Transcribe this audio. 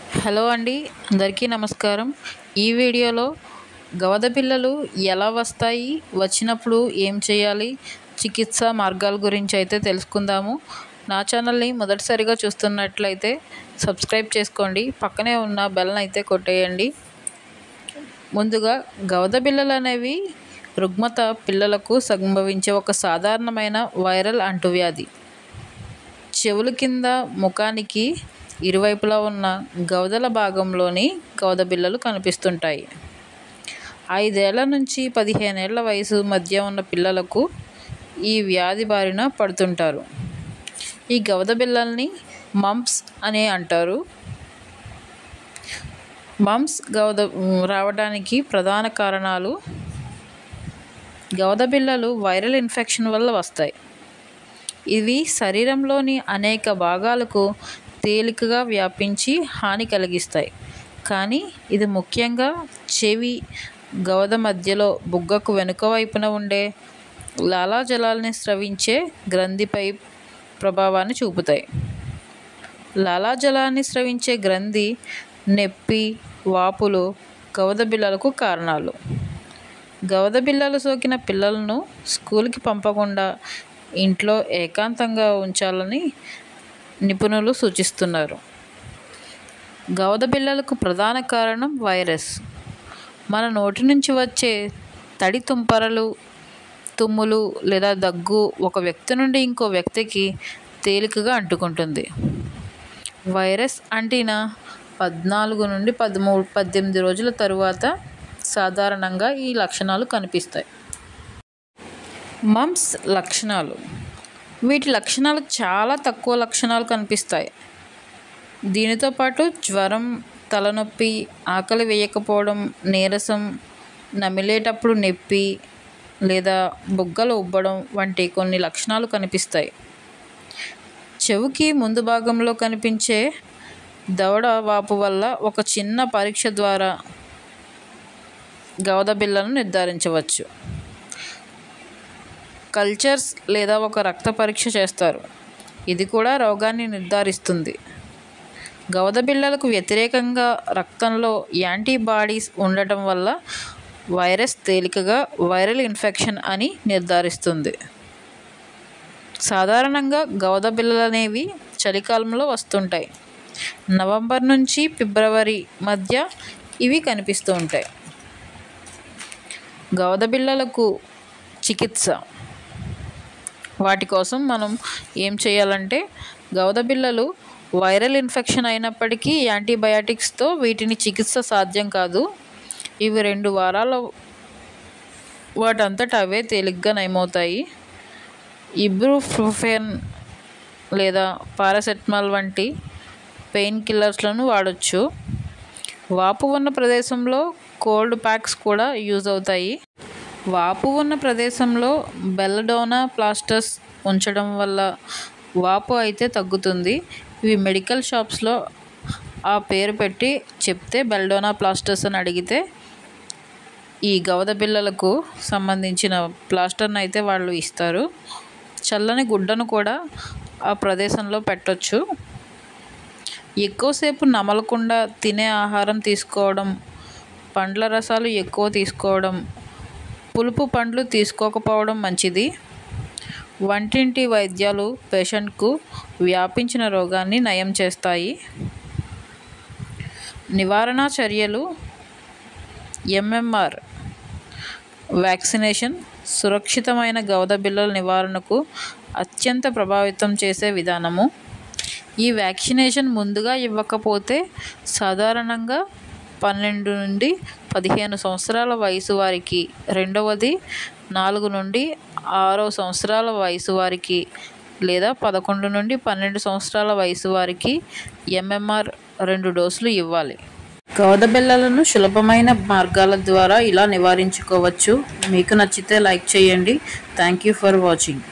hello అండి అందరికీ నమస్కారం ఈ వీడియోలో గవద పిల్లలు ఎలా వస్తాయి వచ్చినప్పుడు ఏం చేయాలి చికిత్స మార్గాల గురించి అయితే తెలుసుకుందాము నా ఛానల్ని మొదటిసారిగా చూస్తున్నట్లయితే సబ్స్క్రైబ్ చేసుకోండి పక్కనే ఉన్న బెల్ని అయితే కొట్టేయండి ముందుగా గవద బిళ్ళలు అనేవి రుగ్మత పిల్లలకు సంభవించే ఒక సాధారణమైన వైరల్ అంటువ్యాధి చెవుల కింద ముఖానికి ఇరువైపులా ఉన్న గవదల భాగంలోని గవద బిళ్ళలు కనిపిస్తుంటాయి ఐదేళ్ల నుంచి పదిహేనేళ్ల వయసు మధ్య ఉన్న పిల్లలకు ఈ వ్యాధి బారిన పడుతుంటారు ఈ గవద బిళ్ళల్ని మంప్స్ అని అంటారు మంప్స్ గవద రావడానికి ప్రధాన కారణాలు గవద బిళ్ళలు వైరల్ ఇన్ఫెక్షన్ వల్ల వస్తాయి ఇవి శరీరంలోని అనేక భాగాలకు తేలికగా వ్యాపించి హాని కలిగిస్తాయి కానీ ఇది ముఖ్యంగా చెవి గవద మధ్యలో బుగ్గకు వెనుక వైపున ఉండే లాలాజలాల్ని స్రవించే గ్రంథిపై ప్రభావాన్ని చూపుతాయి లాలాజలాన్ని స్రవించే గ్రంథి నొప్పి వాపులు గవద బిళ్ళలకు కారణాలు గవద బిళ్ళలు సోకిన పిల్లలను స్కూల్కి పంపకుండా ఇంట్లో ఏకాంతంగా ఉంచాలని నిపుణులు సూచిస్తున్నారు గవద బిళ్ళలకు ప్రధాన కారణం వైరస్ మన నోటి నుంచి వచ్చే తడి తుంపరలు తుమ్ములు లేదా దగ్గు ఒక వ్యక్తి నుండి ఇంకో వ్యక్తికి తేలికగా అంటుకుంటుంది వైరస్ అంటిన పద్నాలుగు నుండి పదమూడు పద్దెనిమిది రోజుల తరువాత సాధారణంగా ఈ లక్షణాలు కనిపిస్తాయి మమ్స్ లక్షణాలు వీటి లక్షణాలు చాలా తక్కువ లక్షణాలు కనిపిస్తాయి దీనితో పాటు జ్వరం తలనొప్పి ఆకలి వేయకపోవడం నీరసం నమిలేటప్పుడు నొప్పి లేదా బుగ్గలు ఉబ్బడం వంటి కొన్ని లక్షణాలు కనిపిస్తాయి చెవుకి ముందు భాగంలో కనిపించే దవడ వాపు వల్ల ఒక చిన్న పరీక్ష ద్వారా గవద బిళ్ళను నిర్ధారించవచ్చు కల్చర్స్ లేదా ఒక రక్త పరీక్ష చేస్తారు ఇది కూడా రోగాన్ని నిర్ధారిస్తుంది గవద బిళ్ళలకు వ్యతిరేకంగా రక్తంలో యాంటీబాడీస్ ఉండటం వల్ల వైరస్ తేలికగా వైరల్ ఇన్ఫెక్షన్ అని నిర్ధారిస్తుంది సాధారణంగా గవద బిళ్ళలు అనేవి చలికాలంలో వస్తుంటాయి నవంబర్ నుంచి ఫిబ్రవరి మధ్య ఇవి కనిపిస్తూ ఉంటాయి గవద బిళ్ళలకు చికిత్స వాటి కోసం మనం ఏం చేయాలంటే గవద బిళ్ళలు వైరల్ ఇన్ఫెక్షన్ అయినప్పటికీ యాంటీబయాటిక్స్తో వీటిని చికిత్స సాధ్యం కాదు ఇవి రెండు వారాల వాటంతట అవే తేలిగ్గా నయమవుతాయి ఇబ్రూఫ్రూఫెన్ లేదా పారాసెటమాల్ వంటి పెయిన్ కిల్లర్స్లను వాడచ్చు వాపు ఉన్న ప్రదేశంలో కోల్డ్ ప్యాక్స్ కూడా యూజ్ అవుతాయి వాపు ఉన్న ప్రదేశంలో బెల్లడోనా ప్లాస్టర్స్ ఉంచడం వల్ల వాపు అయితే తగ్గుతుంది ఇవి మెడికల్ షాప్స్లో ఆ పేరు పెట్టి చెప్తే బెల్డోనా ప్లాస్టర్స్ అని అడిగితే ఈ గవద బిళ్ళలకు సంబంధించిన ప్లాస్టర్ని అయితే వాళ్ళు ఇస్తారు చల్లని గుడ్డను కూడా ఆ ప్రదేశంలో పెట్టొచ్చు ఎక్కువసేపు నమలకుండా తినే ఆహారం తీసుకోవడం పండ్ల రసాలు ఎక్కువ తీసుకోవడం పులుపు పండ్లు తీసుకోకపోవడం మంచిది వంటింటి వైద్యాలు పేషెంట్కు వ్యాపించిన రోగాన్ని నయం చేస్తాయి నివారణ చర్యలు ఎంఎంఆర్ వ్యాక్సినేషన్ సురక్షితమైన గవద బిళ్ళల నివారణకు అత్యంత ప్రభావితం చేసే విధానము ఈ వ్యాక్సినేషన్ ముందుగా ఇవ్వకపోతే సాధారణంగా పన్నెండు నుండి పదిహేను సంవత్సరాల వయసు వారికి రెండవది నాలుగు నుండి ఆరో సంవత్సరాల వయసు వారికి లేదా పదకొండు నుండి పన్నెండు సంవత్సరాల వయసు వారికి ఎంఎంఆర్ రెండు డోసులు ఇవ్వాలి గౌద బిళ్ళలను సులభమైన మార్గాల ద్వారా ఇలా నివారించుకోవచ్చు మీకు నచ్చితే లైక్ చేయండి థ్యాంక్ యూ ఫర్ వాచింగ్